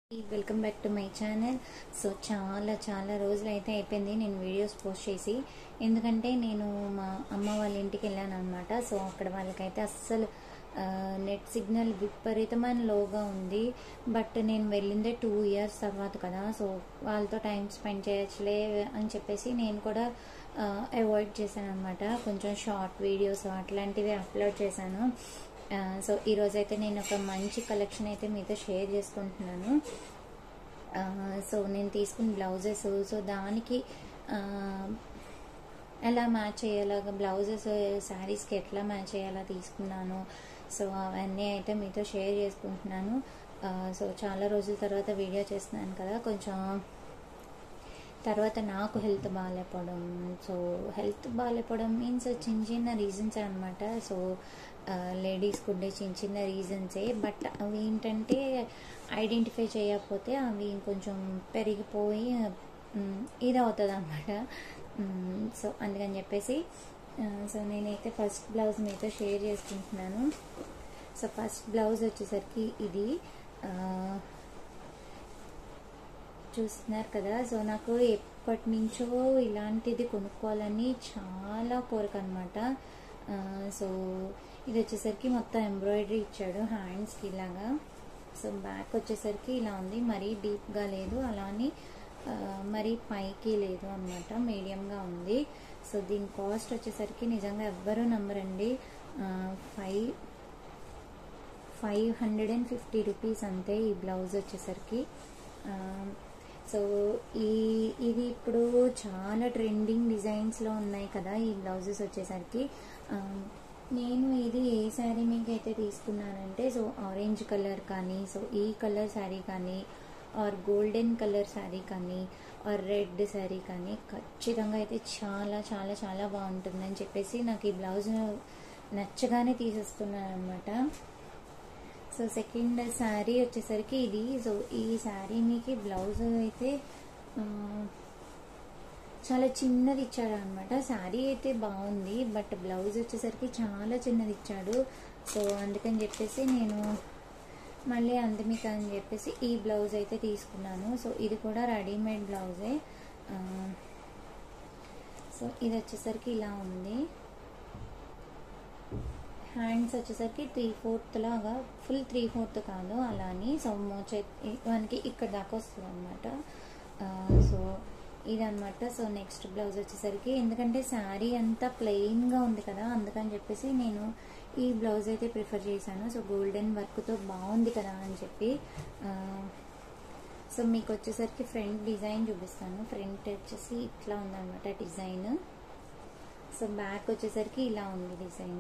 welcome back to my channel so చాలా చాలా రోజులు అయితే అయిపోయింది నేను వీడియోస్ పోస్ట్ చేసి ఎందుకంటే నేను మా అమ్మ వాళ్ళ ఇంటికి వెళ్ళాను అనమాట సో అక్కడ వాళ్ళకైతే అస్సలు నెట్ సిగ్నల్ విపరీతమైన లోగా ఉంది బట్ నేను వెళ్ళిందే టూ ఇయర్స్ తర్వాత కదా సో వాళ్ళతో టైం స్పెండ్ చేయొచ్చులే అని చెప్పేసి నేను కూడా అవాయిడ్ చేశాను అనమాట కొంచెం షార్ట్ వీడియోస్ అట్లాంటివి అప్లోడ్ చేశాను ఆ, సో ఈరోజు అయితే నేను ఒక మంచి కలెక్షన్ అయితే మీతో షేర్ చేసుకుంటున్నాను ఆ, సో నేను తీసుకున్న బ్లౌజెస్ సో దానికి ఆ, ఎలా మ్యాచ్ చేయాలా బ్లౌజెస్ శారీస్కి ఎట్లా మ్యాచ్ చేయాలా తీసుకున్నాను సో అవన్నీ అయితే మీతో షేర్ చేసుకుంటున్నాను ఆ, సో చాలా రోజుల తర్వాత వీడియో చేస్తున్నాను కదా కొంచెం తర్వాత నాకు హెల్త్ బాగాలేకపోవడం సో హెల్త్ బాగాలేకపోవడం మీన్స్ చిన్న చిన్న రీజన్స్ అనమాట సో లేడీస్కి ఉండే చిన్న చిన్న రీజన్సే బట్ అవి ఏంటంటే ఐడెంటిఫై చేయకపోతే అవి కొంచెం పెరిగిపోయి మ్, ఇది అవుతుంది అనమాట సో అందుకని చెప్పేసి ఆ, సో నేనైతే ఫస్ట్ బ్లౌజ్ మీతో షేర్ చేసుకుంటున్నాను సో ఫస్ట్ బ్లౌజ్ వచ్చేసరికి ఇది ఆ, చూస్తున్నారు కదా సో నాకు ఎప్పటి నుంచో ఇలాంటిది కొనుక్కోవాలని చాలా కోరిక అనమాట సో ఇది వచ్చేసరికి మొత్తం ఎంబ్రాయిడరీ ఇచ్చాడు హ్యాండ్స్కి ఇలాగా సో బ్యాక్ వచ్చేసరికి ఇలా ఉంది మరీ డీప్గా లేదు అలానే ఆ, మరీ పైకి లేదు అనమాట మీడియంగా ఉంది సో దీని కాస్ట్ వచ్చేసరికి నిజంగా ఎవ్వరూ నమ్మరండి five five hundred and fifty rupees అంతే ఈ బ్లౌజ్ వచ్చేసరికి ఆ, సో ఈ ఇది ఇప్పుడు చాలా ట్రెండింగ్ డిజైన్స్లో ఉన్నాయి కదా ఈ బ్లౌజెస్ వచ్చేసరికి ఆ, నేను ఇది ఏ శారీ మీకు అయితే తీసుకున్నానంటే సో ఆరెంజ్ కలర్ కానీ సో ఈ కలర్ శారీ కానీ ఆర్ గోల్డెన్ కలర్ శారీ కానీ ఆర్ రెడ్ శారీ కానీ ఖచ్చితంగా అయితే చాలా చాలా చాలా బాగుంటుందని చెప్పేసి నాకు ఈ బ్లౌజ్ నచ్చగానే తీసేస్తున్నాను అనమాట సో సెకండ్ శారీ వచ్చేసరికి ఇది సో ఈ శారీ మీకు బ్లౌజ్ అయితే ఆ, చాలా చిన్నది ఇచ్చాడు అనమాట శారీ అయితే బాగుంది బట్ బ్లౌజ్ వచ్చేసరికి చాలా చిన్నది ఇచ్చాడు సో అందుకని చెప్పేసి నేను మళ్ళీ అందుమిక అని చెప్పేసి ఈ బ్లౌజ్ అయితే తీసుకున్నాను సో ఇది కూడా రెడీమేడ్ బ్లౌజే ఆ, సో ఇది వచ్చేసరికి ఇలా ఉంది హ్యాండ్స్ వచ్చేసరికి త్రీ ఫోర్త్ లాగా ఫుల్ త్రీ ఫోర్త్ కాదు అలా అని సో మోచే మనకి ఇక్కడ దాకా వస్తుంది అనమాట సో ఇదనమాట సో నెక్స్ట్ బ్లౌజ్ వచ్చేసరికి ఎందుకంటే శారీ అంతా ప్లెయిన్గా ఉంది కదా అందుకని చెప్పేసి నేను ఈ బ్లౌజ్ అయితే ప్రిఫర్ చేశాను సో గోల్డెన్ వర్క్తో బాగుంది కదా అని చెప్పి ఆ, సో మీకు వచ్చేసరికి ఫ్రంట్ డిజైన్ చూపిస్తాను ఫ్రంట్ వచ్చేసి ఇట్లా ఉందన్నమాట డిజైన్ సో బ్యాక్ వచ్చేసరికి ఇలా ఉంది డిజైన్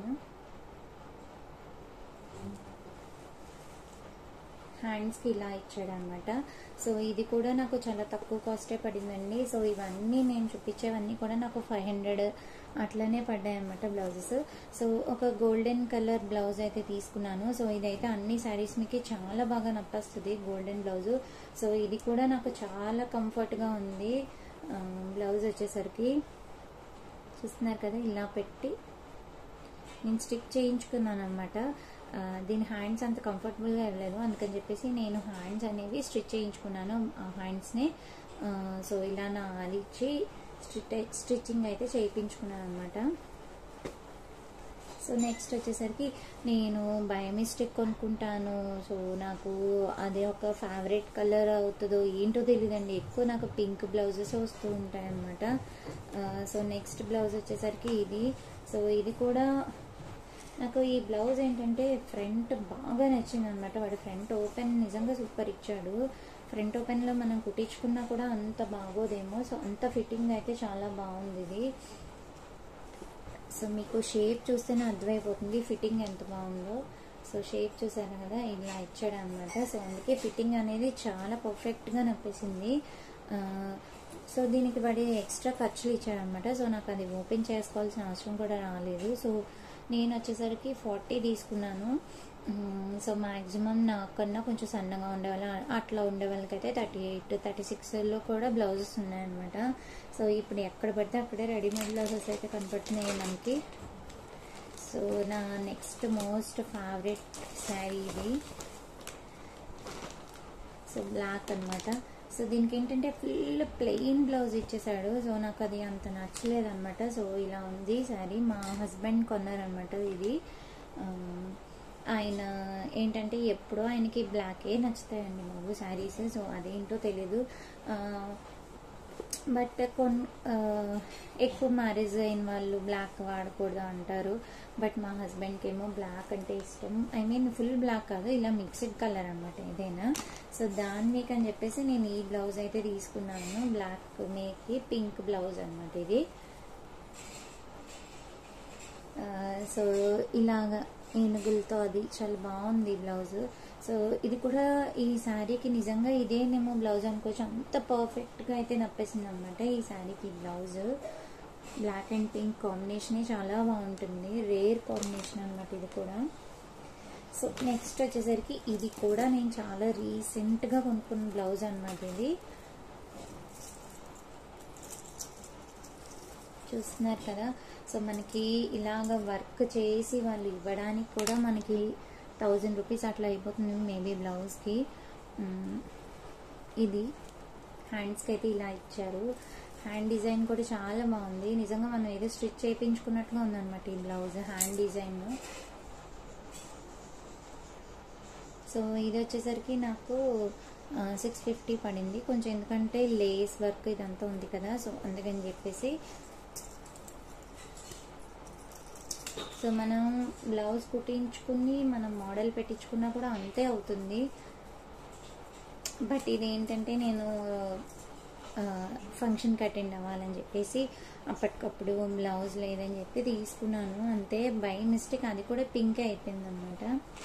హ్యాండ్స్కి ఇలా ఇచ్చాడు అనమాట సో ఇది కూడా నాకు చాలా తక్కువ కాస్టే పడిందండి సో ఇవన్నీ నేను చూపించేవన్నీ కూడా నాకు ఫైవ్ హండ్రెడ్ అట్లనే పడ్డాయి అనమాట బ్లౌజెస్ సో ఒక గోల్డెన్ కలర్ బ్లౌజ్ అయితే తీసుకున్నాను సో ఇదైతే అన్ని శారీస్ మీకు చాలా బాగా నప్పస్తుంది గోల్డెన్ బ్లౌజ్ సో ఇది కూడా నాకు చాలా కంఫర్ట్గా ఉంది ఆ, బ్లౌజ్ వచ్చేసరికి చూస్తున్నారు కదా ఇలా పెట్టి నేను స్టిక్ చేయించుకున్నాను అనమాట దీని హ్యాండ్స్ అంత కంఫర్టబుల్గా ఇవ్వలేదు అందుకని చెప్పేసి నేను హ్యాండ్స్ అనేవి స్టిచ్ చేయించుకున్నాను ఆ హ్యాండ్స్ని సో ఇలా నా అలిచ్చి స్టిచ్ స్టిచ్చింగ్ అయితే చేయించుకున్నాను అనమాట సో నెక్స్ట్ వచ్చేసరికి నేను బయోమిస్టిక్ కొనుక్కుంటాను సో నాకు అదే ఒక ఫేవరెట్ కలర్ అవుతుందో ఏంటో తెలియదండి ఎక్కువ నాకు పింక్ బ్లౌజెస్ వస్తూ ఉంటాయి అనమాట సో నెక్స్ట్ బ్లౌజ్ వచ్చేసరికి ఇది సో ఇది కూడా నాకు ఈ బ్లౌజ్ ఏంటంటే ఫ్రంట్ బాగా నచ్చింది అనమాట వాడి ఫ్రంట్ ఓపెన్ నిజంగా సూపర్ ఇచ్చాడు ఫ్రంట్ ఓపెన్లో మనం కుట్టించుకున్నా కూడా అంత బాగోదేమో సో అంత ఫిట్టింగ్ అయితే చాలా బాగుంది ఇది సో మీకు షేప్ చూస్తేనే అర్థమైపోతుంది ఫిట్టింగ్ ఎంత బాగుందో సో షేప్ చూసారు కదా ఇలా ఇచ్చాడు అనమాట సో అందుకే ఫిట్టింగ్ అనేది చాలా పర్ఫెక్ట్గా నప్పేసింది ఆ, సో దీనికి పడే ఎక్స్ట్రా ఖర్చులు ఇచ్చాడనమాట సో నాకు అది ఓపెన్ చేసుకోవాల్సిన అవసరం కూడా రాలేదు సో నేను వచ్చేసరికి ఫార్టీ తీసుకున్నాను మ్మ్, సో మ్యాక్సిమం నాకన్నా కొంచెం సన్నగా ఉండే వాళ్ళ అట్లా ఉండే వాళ్ళకైతే థర్టీ ఎయిట్ థర్టీ సిక్స్లో కూడా బ్లౌజెస్ ఉన్నాయన్నమాట సో ఇప్పుడు ఎక్కడ పడితే అక్కడే రెడీమేడ్ బ్లౌజెస్ అయితే కనపడుతున్నాయి మనకి సో నా నెక్స్ట్ మోస్ట్ ఫేవరెట్ శారీ ఇది సో సో బ్లాక్ అనమాట సో దీనికి ఏంటంటే ఫుల్ ప్లెయిన్ బ్లౌజ్ ఇచ్చేసాడు సో నాకు అది అంత నచ్చలేదు అనమాట సో ఇలా ఉంది శారీ మా హస్బెండ్ కొన్నారనమాట ఇది ఆమ్, ఆయన ఏంటంటే ఎప్పుడో ఆయనకి బ్లాకే నచ్చుతాయండి బాబు శారీస్ సో అదేంటో తెలీదు ఆ, బట్ కొన్ ఆ, ఎక్కువ మ్యారేజ్ అయిన వాళ్ళు బ్లాక్ వాడకూడదు అంటారు బట్ మా హస్బెండ్కి ఏమో బ్లాక్ అంటే ఇష్టం ఐ మీన్ ఫుల్ బ్లాక్ కాదు ఇలా మిక్స్డ్ కలర్ అనమాట ఏదైనా సో దాని మీకు అని చెప్పేసి నేను ఈ బ్లౌజ్ అయితే తీసుకున్నాను బ్లాక్ మేకి పింక్ బ్లౌజ్ అనమాట ఇది ఆ, సో ఇలాగా ఏనుగులతో అది చాలా బాగుంది ఈ బ్లౌజ్ సో ఇది కూడా ఈ శారీకి నిజంగా ఇదేనేమో బ్లౌజ్ అనుకోవచ్చు అంత పర్ఫెక్ట్గా అయితే నప్పేసింది అనమాట ఈ శారీకి బ్లౌజ్ బ్లాక్ అండ్ పింక్ కాంబినేషనే చాలా బాగుంటుంది రేర్ కాంబినేషన్ అనమాట ఇది కూడా సో నెక్స్ట్ వచ్చేసరికి ఇది కూడా నేను చాలా రీసెంట్గా కొనుక్కున్న బ్లౌజ్ అనమాట ఇది చూస్తున్నారు కదా సో మనకి ఇలాగ వర్క్ చేసి వాళ్ళు ఇవ్వడానికి కూడా మనకి థౌజండ్ రూపీస్ అట్లా అయిపోతుంది మేబీ బ్లౌజ్కి మ్, ఇది హ్యాండ్స్కి అయితే ఇలా ఇచ్చారు హ్యాండ్ డిజైన్ కూడా చాలా బాగుంది నిజంగా మనం ఏదో స్టిచ్ చేయించుకున్నట్టుగా ఉందన్నమాట ఈ బ్లౌజ్ హ్యాండ్ డిజైన్ సో ఇది వచ్చేసరికి నాకు సిక్స్ ఫిఫ్టీ పడింది కొంచెం ఎందుకంటే లేస్ వర్క్ ఇదంతా ఉంది కదా సో అందుకని చెప్పేసి సో మనం బ్లౌజ్ కుట్టించుకుని మనం మోడల్ పెట్టించుకున్నా కూడా అంతే అవుతుంది బట్ ఇది ఏంటంటే నేను ఫంక్షన్కి అటెండ్ అవ్వాలని చెప్పేసి అప్పటికప్పుడు బ్లౌజ్ లేదని చెప్పి తీసుకున్నాను అంతే బై మిస్టేక్ అది కూడా పింక్ అయిపోయింది అనమాట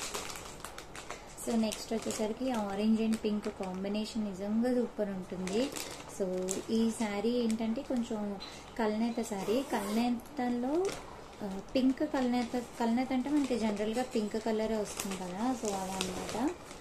సో నెక్స్ట్ వచ్చేసరికి ఆరెంజ్ అండ్ పింక్ కాంబినేషన్ నిజంగా సూపర్ ఉంటుంది సో ఈ శారీ ఏంటంటే కొంచెం కల్నేత శారీ కల్నేతలో ఆ, పింక్ కల్నేత కల్నేత అంటే మనకి జనరల్గా పింక్ కలర్ వస్తుంది కదా సో అలా అనమాట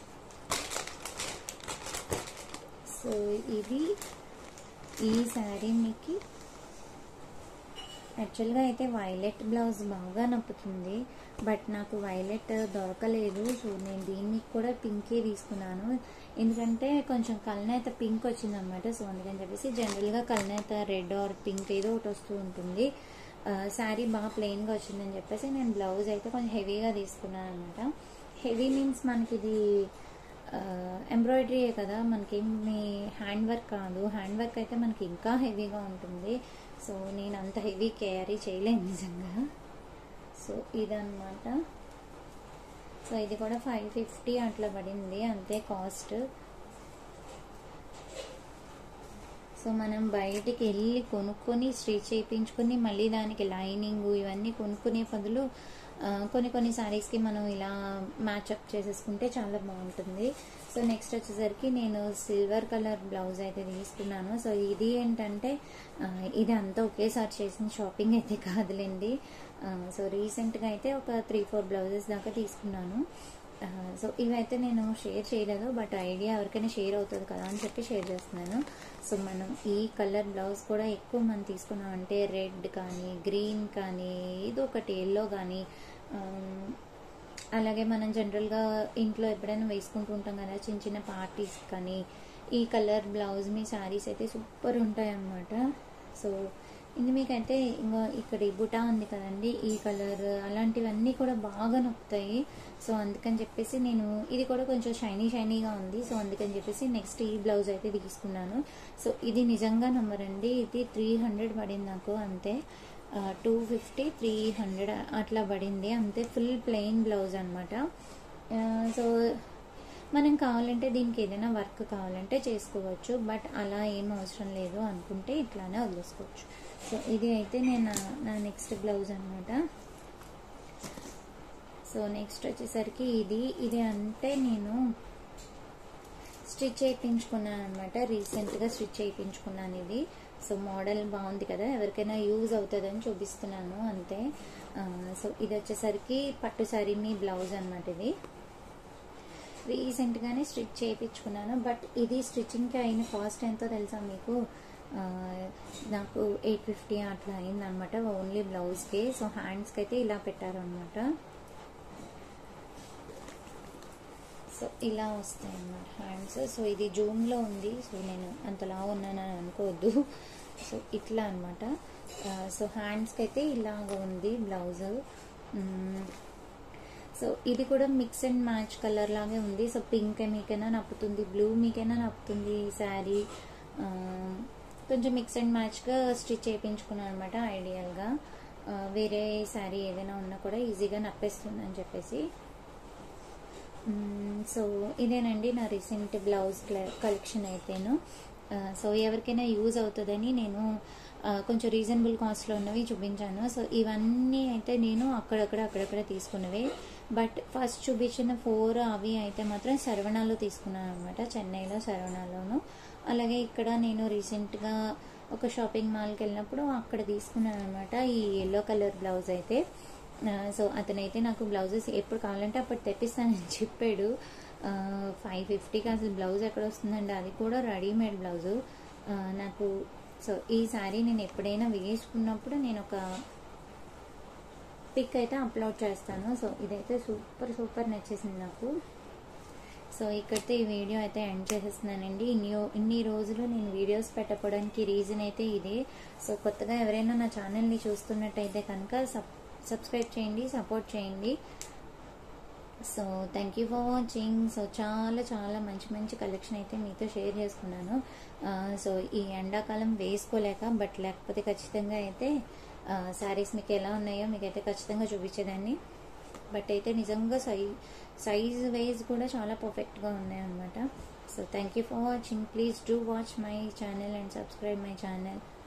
సో ఇది ఈ శారీ మీకు యాక్చువల్గా అయితే వైలెట్ బ్లౌజ్ బాగా నప్పుతుంది బట్ నాకు వైలెట్ దొరకలేదు సో నేను దీన్ని కూడా పింకే తీసుకున్నాను ఎందుకంటే కొంచెం కల్నేత పింక్ వచ్చిందనమాట సో అందుకని చెప్పేసి జనరల్గా కల్నేత రెడ్ ఆర్ పింక్ ఏదో ఒకటి వస్తూ ఉంటుంది శారీ బాగా ప్లెయిన్గా వచ్చిందని చెప్పేసి నేను బ్లౌజ్ అయితే కొంచెం హెవీగా తీసుకున్నాను అనమాట హెవీ మీన్స్ మనకి ఇది ఎంబ్రాయిడరీయే కదా మనకేమి హ్యాండ్ వర్క్ కాదు హ్యాండ్ వర్క్ అయితే మనకి ఇంకా హెవీగా ఉంటుంది సో నేను అంత హెవీ క్యారీ చేయలేను నిజంగా సో ఇదన్నమాట సో ఇది కూడా ఫైవ్ ఫిఫ్టీ అట్లా పడింది అంతే కాస్ట్ సో మనం బయటికి వెళ్ళి కొనుక్కొని స్టిచ్ చేయించుకొని మళ్ళీ దానికి లైనింగ్ ఇవన్నీ కొనుక్కునే బదులు ఆ, కొన్ని కొన్ని శారీస్కి మనం ఇలా మ్యాచ్అప్ చేసేసుకుంటే చాలా బాగుంటుంది సో నెక్స్ట్ వచ్చేసరికి నేను సిల్వర్ కలర్ బ్లౌజ్ అయితే తీసుకున్నాను సో ఇది ఏంటంటే ఆ, ఇది అంతా ఒకేసారి చేసిన షాపింగ్ అయితే కాదులేండి ఆ, సో రీసెంట్గా అయితే ఒక త్రీ ఫోర్ బ్లౌజెస్ దాకా తీసుకున్నాను ఆ, సో ఇవైతే నేను షేర్ చేయలేదు బట్ ఐడియా ఎవరికైనా షేర్ అవుతుంది కదా అని చెప్పి షేర్ చేస్తున్నాను సో మనం ఈ కలర్ బ్లౌజ్ కూడా ఎక్కువ మనం తీసుకున్నాం అంటే రెడ్ కానీ గ్రీన్ కానీ ఏదో ఒకటి ఎల్లో కానీ ఆమ్, అలాగే మనం జనరల్గా ఇంట్లో ఎప్పుడైనా వేసుకుంటూ ఉంటాం కదా చిన్న చిన్న పార్టీస్ కానీ ఈ కలర్ బ్లౌజ్ మీ శారీస్ అయితే సూపర్ ఉంటాయి అన్నమాట సో ఇది మీకైతే ఇంకా ఇక్కడ ఈ బుటా ఉంది కదండి ఈ కలర్ అలాంటివన్నీ కూడా బాగా నొప్పుతాయి సో అందుకని చెప్పేసి నేను ఇది కూడా కొంచెం షైనీ షైనీగా ఉంది సో అందుకని చెప్పేసి నెక్స్ట్ ఈ బ్లౌజ్ అయితే తీసుకున్నాను సో ఇది నిజంగా నమ్మరండి ఇది త్రీ హండ్రెడ్ పడింది నాకు అంతే టూ ఫిఫ్టీ త్రీ హండ్రెడ్ అట్లా పడింది అంతే ఫుల్ ప్లెయిన్ బ్లౌజ్ అనమాట సో మనం కావాలంటే దీనికి ఏదైనా వర్క్ కావాలంటే చేసుకోవచ్చు బట్ అలా ఏం అవసరం లేదు అనుకుంటే ఇట్లానే వదిలేసుకోవచ్చు సో ఇది అయితే నేను నా- నా నెక్స్ట్ బ్లౌజ్ అనమాట సో నెక్స్ట్ వచ్చేసరికి ఇది ఇది అంటే నేను స్టిచ్ చేయించుకున్నాను అనమాట రీసెంట్గా స్టిచ్ చేయించుకున్నాను ఇది సో మోడల్ బాగుంది కదా ఎవరికైనా యూజ్ అవుతుందని చూపిస్తున్నాను అంతే ఆ, సో ఇది వచ్చేసరికి పట్టు శారీని బ్లౌజ్ అనమాట ఇది రీసెంట్గానే స్టిచ్ చేయించుకున్నాను బట్ ఇది స్టిచ్చింగ్కి అయిన కాస్ట్ ఎంతో తెలుసా మీకు ఆ, నాకు ఎయిట్ ఫిఫ్టీ అట్లా అయిందనమాట ఓన్లీ బ్లౌజ్కి సో హ్యాండ్స్కి అయితే ఇలా పెట్టారనమాట సో ఇలా వస్తాయి అన్నమాట హ్యాండ్స్ సో ఇది జూమ్లో ఉంది సో నేను అంతలా ఉన్నానని అనుకోవద్దు సో ఇట్లా అనమాట సో హ్యాండ్స్కి అయితే ఇలాగ ఉంది బ్లౌజ్ సో ఇది కూడా మిక్స్ అండ్ మ్యాచ్ కలర్ లాగే ఉంది సో పింక్ మీకైనా నప్పుతుంది బ్లూ మీకైనా నప్పుతుంది శారీ కొంచెం మిక్స్ అండ్ మ్యాచ్గా స్టిచ్ చేయించుకున్నాను అనమాట ఐడియల్గా వేరే శారీ ఏదైనా ఉన్నా కూడా ఈజీగా నప్పేస్తుంది అని చెప్పేసి సో ఇదేనండి నా రీసెంట్ బ్లౌజ్ కలెక్షన్ అయితేను సో ఎవరికైనా యూజ్ అవుతుందని నేను కొంచెం రీజనబుల్ కాస్ట్లో ఉన్నవి చూపించాను సో ఇవన్నీ అయితే నేను అక్కడక్కడ అక్కడక్కడ తీసుకున్నవే బట్ ఫస్ట్ చూపించిన ఫోర్ అవి అయితే మాత్రం శరవణాలో తీసుకున్నాను అనమాట చెన్నైలో శరవణాలోను అలాగే ఇక్కడ నేను రీసెంట్గా ఒక షాపింగ్ మాల్కి వెళ్ళినప్పుడు అక్కడ తీసుకున్నాను అనమాట ఈ ఎల్లో కలర్ బ్లౌజ్ అయితే సో అతనైతే నాకు బ్లౌజెస్ ఎప్పుడు కావాలంటే అప్పుడు తెప్పిస్తానని చెప్పాడు ఫైవ్ ఫిఫ్టీకి అసలు బ్లౌజ్ ఎక్కడ వస్తుందండి అది కూడా రెడీమేడ్ బ్లౌజు నాకు సో ఈ శారీ నేను ఎప్పుడైనా వేసుకున్నప్పుడు నేను ఒక పిక్ అయితే అప్లోడ్ చేస్తాను సో ఇదైతే సూపర్ సూపర్ నచ్చేసింది నాకు సో ఇక్కడితో ఈ వీడియో అయితే ఎండ్ చేసేస్తున్నానండి ఇన్ని ఇన్ని రోజులు నేను వీడియోస్ పెట్టకపోవడానికి రీజన్ అయితే ఇదే సో కొత్తగా ఎవరైనా నా ఛానల్ని చూస్తున్నట్టయితే కనుక సబ్ సబ్స్క్రైబ్ చేయండి సపోర్ట్ చేయండి so thank you for watching so చాలా చాలా మంచి మంచి కలెక్షన్ అయితే మీతో షేర్ చేసుకున్నాను సో ఈ ఎండాకాలం వేసుకోలేక బట్ లేకపోతే ఖచ్చితంగా అయితే శారీస్ మీకు ఎలా ఉన్నాయో మీకైతే ఖచ్చితంగా చూపించేదాన్ని బట్ అయితే నిజంగా సై సైజ్ వైజ్ కూడా చాలా పర్ఫెక్ట్గా ఉన్నాయి అనమాట so thank you for watching please do watch my channel and subscribe my channel